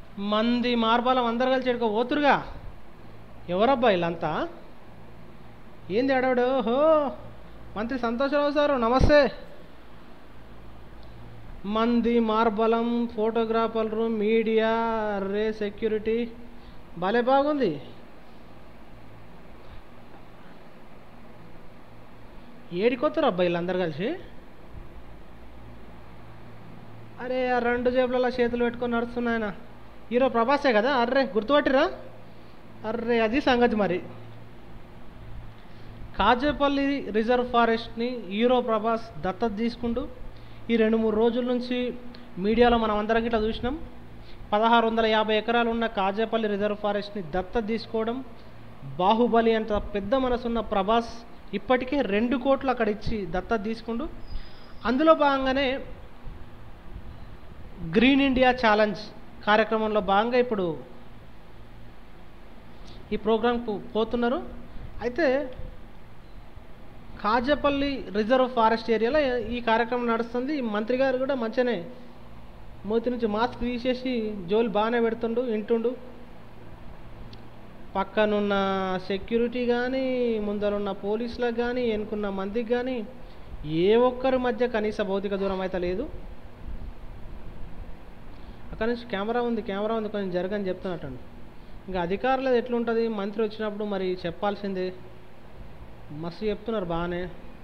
మంది మార్బాలం అందరు కలిసి ఎడుకో పోతురుగా ఎవరబ్బా వీళ్ళంతా ఏంది అడవడు హో మంత్రి సంతోషరావు సారు నమస్తే మంది మార్బలం ఫోటోగ్రాఫర్లు మీడియా రే సెక్యూరిటీ భలే బాగుంది ఏడికొత్తరు అబ్బాయి వీళ్ళందరూ కలిసి అరే ఆ రెండు జేబులలో చేతులు పెట్టుకొని నడుస్తున్నాయన హీరో ప్రభాసే కదా అర్రే గుర్తుపట్టిరా అర్రే అది సంగతి మరి కాజేపల్లి రిజర్వ్ ఫారెస్ట్ని హీరో ప్రభాస్ దత్తత తీసుకుంటూ ఈ రెండు మూడు రోజుల నుంచి మీడియాలో మనం అందరం ఇట్లా చూసినాం పదహారు వందల యాభై ఎకరాలు ఉన్న కాజేపల్లి రిజర్వ్ ఫారెస్ట్ని దత్తత తీసుకోవడం బాహుబలి అంత పెద్ద మనసున్న ప్రభాస్ ఇప్పటికే రెండు కోట్లు అక్కడ ఇచ్చి దత్తత తీసుకుంటూ అందులో భాగంగానే గ్రీన్ ఇండియా ఛాలెంజ్ కార్యక్రమంలో భాగంగా ఇప్పుడు ఈ ప్రోగ్రాంకు పోతున్నారు అయితే కాజపల్లి రిజర్వ్ ఫారెస్ట్ ఏరియాలో ఈ కార్యక్రమం నడుస్తుంది మంత్రి గారు కూడా మంచిగానే మూతి నుంచి మాస్క్ తీసేసి జోలు బాగానే పెడుతుండు వింటుండు పక్కనున్న సెక్యూరిటీ కానీ ముందరున్న పోలీసులకు కానీ ఎన్నుకున్న మందికి కానీ ఏ ఒక్కరి మధ్య కనీస భౌతిక దూరం అయితే లేదు అక్కడ నుంచి కెమెరా ఉంది కెమెరా ఉంది కొంచెం జరగని చెప్తున్నట్టండి ఇంకా అధికారులు ఎట్లుంటుంది మంత్రి వచ్చినప్పుడు మరి చెప్పాల్సిందే మస్తు చెప్తున్నారు బాగానే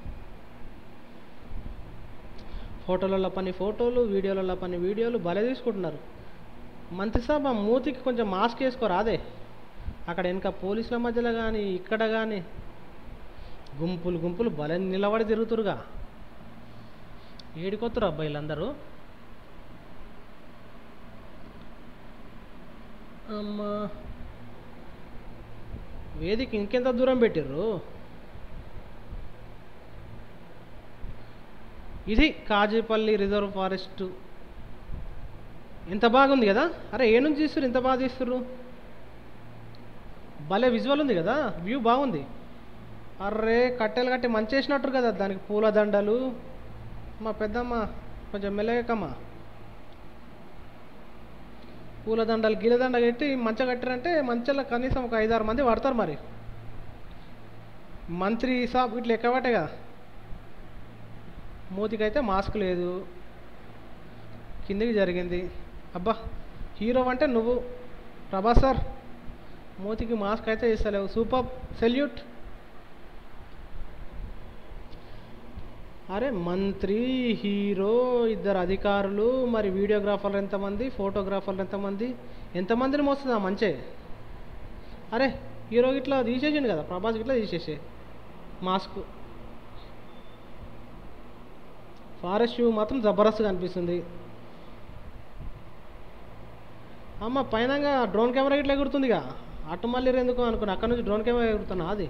ఫోటోలలో పని ఫోటోలు వీడియోలలో పని వీడియోలు భలే తీసుకుంటున్నారు మంత్రి సాబ్ ఆ మూతికి కొంచెం మాస్క్ వేసుకోరాదే అక్కడ వెనక పోలీసుల మధ్యలో కానీ ఇక్కడ కానీ గుంపులు గుంపులు భలే నిలబడి తిరుగుతురుగా ఏడికొత్తురు అబ్బాయిలందరూ అమ్మా వేదిక ఇంకెంత దూరం పెట్టిర్రు ఇది కాజీపల్లి రిజర్వ్ ఫారెస్ట్ ఎంత బాగుంది కదా అరే ఏ నుంచి తీస్తున్నారు ఇంత బాగా తీస్తున్నారు భలే విజువల్ ఉంది కదా వ్యూ బాగుంది అర్రే కట్టెలు కట్టి మంచి వేసినట్టు కదా దానికి పూల దండలు మా పెద్దమ్మ కొంచెం మెల్లగమ్మా పూల దండలు గిల దండ కట్టి మంచిగా కట్టారంటే మంచిగా కనీసం ఒక ఐదారు మంది పడతారు మరి మంత్రి సాబ్ ఇట్లా ఎక్కబట్టే కదా మూతికైతే మాస్క్ లేదు కిందికి జరిగింది అబ్బా హీరో అంటే నువ్వు ప్రభాస్ సార్ మూతికి మాస్క్ అయితే ఇస్తలేవు సూపర్ సెల్యూట్ అరే మంత్రి హీరో ఇద్దరు అధికారులు మరి వీడియోగ్రాఫర్లు ఎంతమంది ఫోటోగ్రాఫర్లు ఎంతమంది ఎంతమందిని మోస్తుందా మంచే అరే హీరో ఇట్లా తీసేసిండు కదా ప్రభాస్ ఇట్లా తీసేసే మాస్క్ ఫారెస్ట్ వ్యూ మాత్రం జబర్దస్త్గా అనిపిస్తుంది అమ్మ పైన డ్రోన్ కెమెరా ఇట్లా ఎగురుతుందిగా అటు మళ్ళీ ఎందుకు అనుకున్నా అక్కడ నుంచి డ్రోన్ కెమెరా ఎగురుతున్నా అది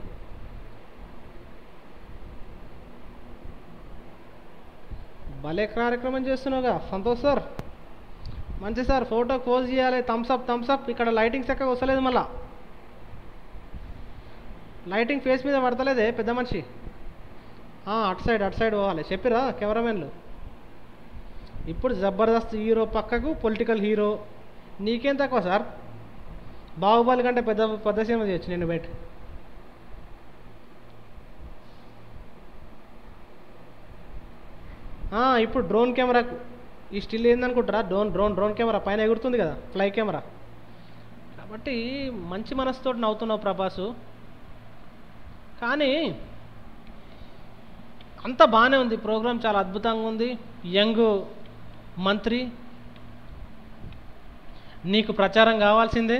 భలే కార్యక్రమం చేస్తున్నావుగా సంతోష్ సార్ మంచి సార్ ఫోటో పోజ్ చేయాలి థమ్స్అప్ థమ్స్అప్ ఇక్కడ లైటింగ్ చక్కగా వస్తలేదు మళ్ళా లైటింగ్ ఫేస్ మీద పడతలేదే పెద్ద మనిషి ఆ, అటు సైడ్ అటు సైడ్ పోవాలి చెప్పిరా కెమెరామెన్లు ఇప్పుడు జబర్దస్త్ హీరో పక్కకు పొలిటికల్ హీరో నీకేం తక్కువ సార్ బాహుబలి కంటే పెద్ద పెద్ద సినిమా చేయొచ్చు నేను బయట ఆ, ఇప్పుడు డ్రోన్ కెమెరాకు ఈ స్టిల్ ఏందనుకుంటారా డ్రోన్ డ్రోన్ డ్రోన్ కెమెరా పైన ఎగురుతుంది కదా ఫ్లై కెమెరా కాబట్టి మంచి మనసుతో నవ్వుతున్నావు ప్రభాసు కానీ అంత బాగానే ఉంది ప్రోగ్రామ్ చాలా అద్భుతంగా ఉంది యంగ్ మంత్రి నీకు ప్రచారం కావాల్సిందే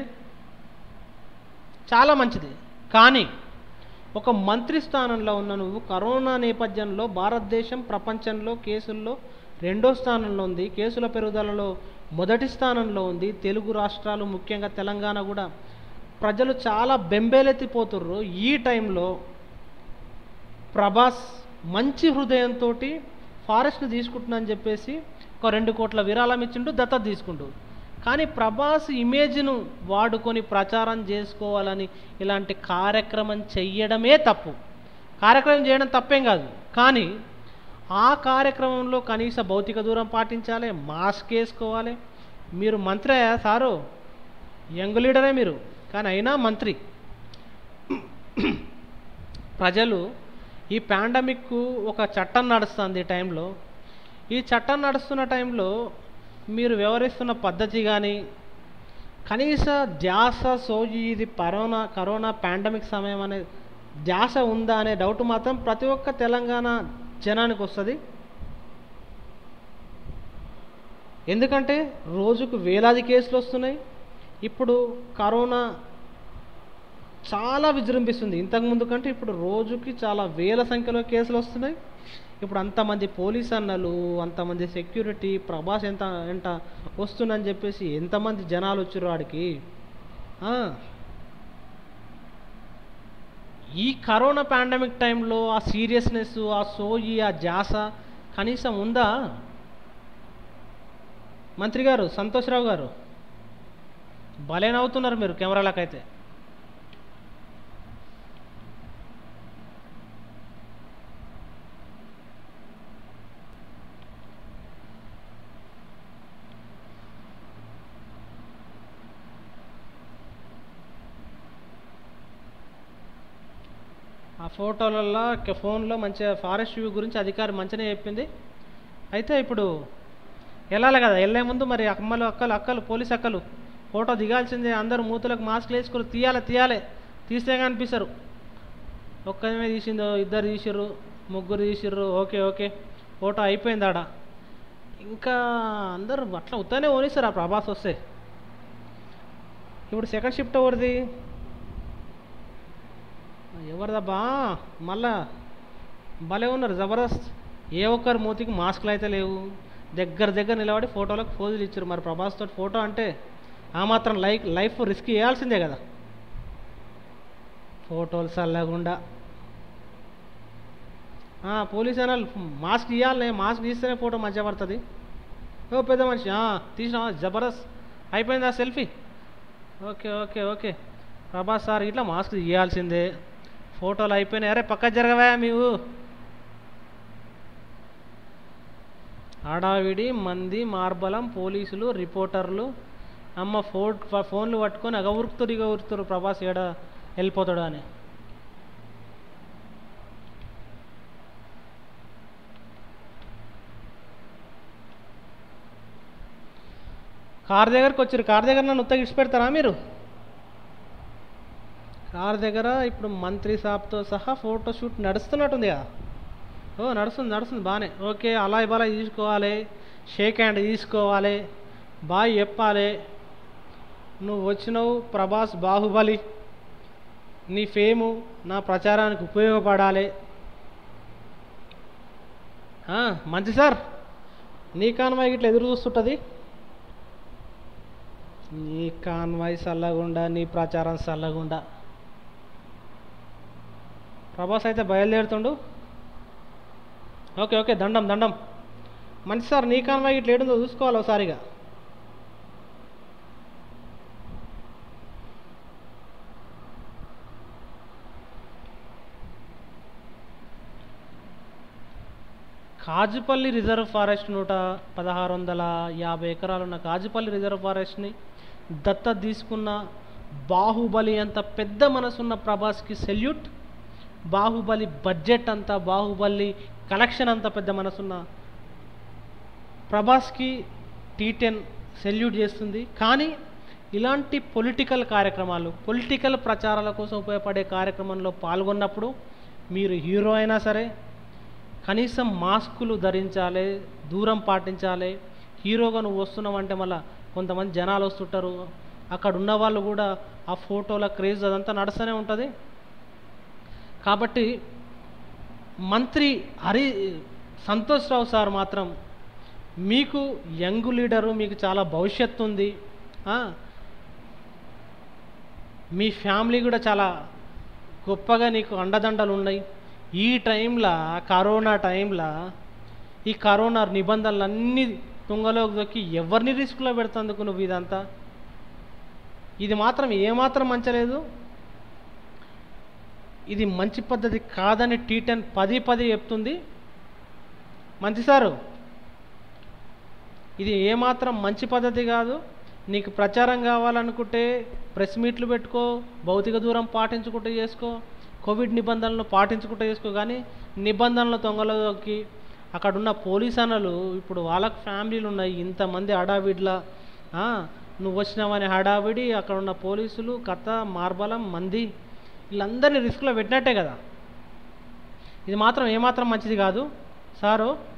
చాలా మంచిది కానీ ఒక మంత్రి స్థానంలో ఉన్న నువ్వు కరోనా నేపథ్యంలో భారతదేశం ప్రపంచంలో కేసుల్లో రెండో స్థానంలో ఉంది కేసుల పెరుగుదలలో మొదటి స్థానంలో ఉంది తెలుగు రాష్ట్రాలు ముఖ్యంగా తెలంగాణ కూడా ప్రజలు చాలా బెంబేలెత్తిపోతుర్రు ఈ టైంలో ప్రభాస్ మంచి హృదయంతో ఫారెస్ట్ని తీసుకుంటున్నా అని చెప్పేసి ఒక రెండు కోట్ల విరాళం ఇచ్చిండు దత్తత తీసుకుంటూ కానీ ప్రభాస్ ఇమేజ్ను వాడుకొని ప్రచారం చేసుకోవాలని ఇలాంటి కార్యక్రమం చెయ్యడమే తప్పు కార్యక్రమం చేయడం తప్పేం కాదు కానీ ఆ కార్యక్రమంలో కనీస భౌతిక దూరం పాటించాలి మాస్క్ వేసుకోవాలి మీరు మంత్రి అయ్యా సారు యంగ్ లీడరే మీరు కానీ అయినా మంత్రి ప్రజలు ఈ పాండమిక్ ఒక చట్టం నడుస్తుంది ఈ టైంలో ఈ చట్టం నడుస్తున్న టైంలో మీరు వ్యవహరిస్తున్న పద్ధతి కానీ కనీస ధ్యాస సోజి ఇది కరోనా కరోనా పాండమిక్ సమయం అనే ధ్యాస ఉందా అనే డౌట్ మాత్రం ప్రతి ఒక్క తెలంగాణ జనానికి వస్తుంది ఎందుకంటే రోజుకు వేలాది కేసులు వస్తున్నాయి ఇప్పుడు కరోనా చాలా విజృంభిస్తుంది ఇంతకుముందు కంటే ఇప్పుడు రోజుకి చాలా వేల సంఖ్యలో కేసులు వస్తున్నాయి ఇప్పుడు అంతమంది పోలీస్ అన్నలు అంతమంది సెక్యూరిటీ ప్రభాస్ ఎంత ఎంత వస్తుందని చెప్పేసి ఎంతమంది జనాలు వచ్చారు వాడికి ఆ. ఈ కరోనా పాండమిక్ టైంలో ఆ సీరియస్నెస్ ఆ సోయి ఆ జాస కనీసం ఉందా మంత్రి గారు సంతోష్రావు గారు భలే నవ్వుతున్నారు మీరు కెమెరాలకైతే ఆ ఫోటోలలో క- ఫోన్లో మంచిగా ఫారెస్ట్ వ్యూ గురించి అధికారి మంచిగానే చెప్పింది అయితే ఇప్పుడు వెళ్ళాలి కదా వెళ్ళే ముందు మరి అమ్మలు అక్కలు అక్కలు పోలీస్ అక్కలు ఫోటో దిగాల్సిందే అందరూ మూతులకు మాస్క్లు వేసుకుని తీయాలి తీయాలి తీస్తే కనిపిస్తారు ఒక్కమే తీసిందో ఇద్దరు తీసిర్రు ముగ్గురు తీసిర్రు ఓకే ఓకే ఫోటో అయిపోయింది ఆడ ఇంకా అందరూ అట్లా ఉత్తనే ఓనిస్తారు ఆ ప్రభాస్ వస్తే ఇప్పుడు సెకండ్ షిఫ్ట్ ఎవరిది ఎవరిదబ్బా మళ్ళా భలే ఉన్నారు జబర్దస్త్ ఏ ఒక్కరి మూతికి మాస్కులు అయితే లేవు దగ్గర దగ్గర నిలబడి ఫోటోలకు ఫోజులు ఇచ్చారు మరి ప్రభాస్ తోటి ఫోటో అంటే ఆ మాత్రం లైఫ్ లైఫ్ రిస్క్ చేయాల్సిందే కదా ఫోటోలు చల్లకుండా ఆ, పోలీస్ అనాలు మాస్క్ ఇవ్వాలి మాస్క్ తీస్తేనే ఫోటో మంచిగా పడుతుంది ఓ పెద్ద మనిషి ఆ, తీసినావా జబర్దస్త్ అయిపోయిందా selfie okay okay okay Prabhas sir ఇట్లా మాస్క్ తీయాల్సిందే ఫోటోలు అయిపోయినాయి అరే పక్క జరగవా మీవు హడావిడి మంది మార్బలం పోలీసులు రిపోర్టర్లు అమ్మ ఫో ఫోన్లు పట్టుకొని అగ ఉరుకుతారు ఇక ఉరుకుతారు ప్రభాస్ ఏడ వెళ్ళిపోతాడు అని కార్ దగ్గరకు వచ్చారు కార్ దగ్గర నన్ను ఉత్తగా ఇడిచిపెడతారా మీరు కార్ దగ్గర ఇప్పుడు మంత్రి సాబ్తో సహా ఫోటో షూట్ నడుస్తున్నట్టుంది కదా ఓ నడుస్తుంది నడుస్తుంది బాగానే ఓకే అలా ఇవ్వాలి తీసుకోవాలి షేక్ హ్యాండ్ తీసుకోవాలి బాయ్ చెప్పాలి నువ్వు వచ్చినావు ప్రభాస్ బాహుబలి నీ ఫేము నా ప్రచారానికి ఉపయోగపడాలి ఆ, మంచి సార్ నీ కాన్వాయ్ ఇట్లా ఎదురు చూస్తుంటుంది నీ కాన్వాయ్ చల్లగుండా నీ ప్రచారం చల్లగుండా ప్రభాస్ అయితే బయలుదేరుతుండు ఓకే ఓకే దండం దండం మంచి సార్ నీ కాన్వాయ్ ఇట్లా ఏడుందో చూసుకోవాలి ఒకసారిగా కాజుపల్లి రిజర్వ్ ఫారెస్ట్ నూట పదహారు వందల యాభై ఎకరాలున్న కాజుపల్లి రిజర్వ్ ఫారెస్ట్ని దత్త తీసుకున్న బాహుబలి అంత పెద్ద మనసున్న ప్రభాస్కి సెల్యూట్ బాహుబలి బడ్జెట్ అంతా బాహుబలి కలెక్షన్ అంత పెద్ద మనసున్న ప్రభాస్కి టీ టెన్ సెల్యూట్ చేస్తుంది కానీ ఇలాంటి పొలిటికల్ కార్యక్రమాలు పొలిటికల్ ప్రచారాల కోసం ఉపయోగపడే కార్యక్రమంలో పాల్గొన్నప్పుడు మీరు హీరో అయినా సరే కనీసం మాస్కులు ధరించాలి దూరం పాటించాలి హీరోగా నువ్వు వస్తున్నావంటే మళ్ళీ కొంతమంది జనాలు వస్తుంటారు అక్కడ ఉన్న వాళ్ళు కూడా ఆ ఫోటోల క్రేజ్ అదంతా నడుస్తూనే ఉంటుంది కాబట్టి మంత్రి హరి సంతోష్ రావు సార్ మాత్రం మీకు యంగ్ లీడరు మీకు చాలా భవిష్యత్తు ఉంది ఆ, మీ ఫ్యామిలీ కూడా చాలా గొప్పగా నీకు అండదండలు ఉన్నాయి ఈ టైంలో కరోనా టైంలో ఈ కరోనా నిబంధనలు అన్నీ తుంగలోకి దొక్కి ఎవరిని రిస్క్లో పెడుతందుకు నువ్వు ఇదంతా ఇది మాత్రం ఏమాత్రం మంచలేదు ఇది మంచి పద్ధతి కాదని టీ టెన్ పది పది చెప్తుంది మంచి సారు ఇది ఏమాత్రం మంచి పద్ధతి కాదు నీకు ప్రచారం కావాలనుకుంటే ప్రెస్ మీట్లు పెట్టుకో భౌతిక దూరం పాటించుకుంటూ చేసుకో కోవిడ్ నిబంధనలు పాటించుకుంటూ చేసుకో కానీ నిబంధనలు తొంగలోకి అక్కడ ఉన్న పోలీస్ అన్నలు ఇప్పుడు వాళ్ళకు ఫ్యామిలీలు ఉన్నాయి ఇంతమంది హడావిడ్లా ఆ, నువ్వు వచ్చినావని హడావిడి అక్కడ ఉన్న పోలీసులు కథ మార్బలం మంది వీళ్ళందరినీ రిస్క్లో పెట్టినట్టే కదా ఇది మాత్రం ఏమాత్రం మంచిది కాదు సారు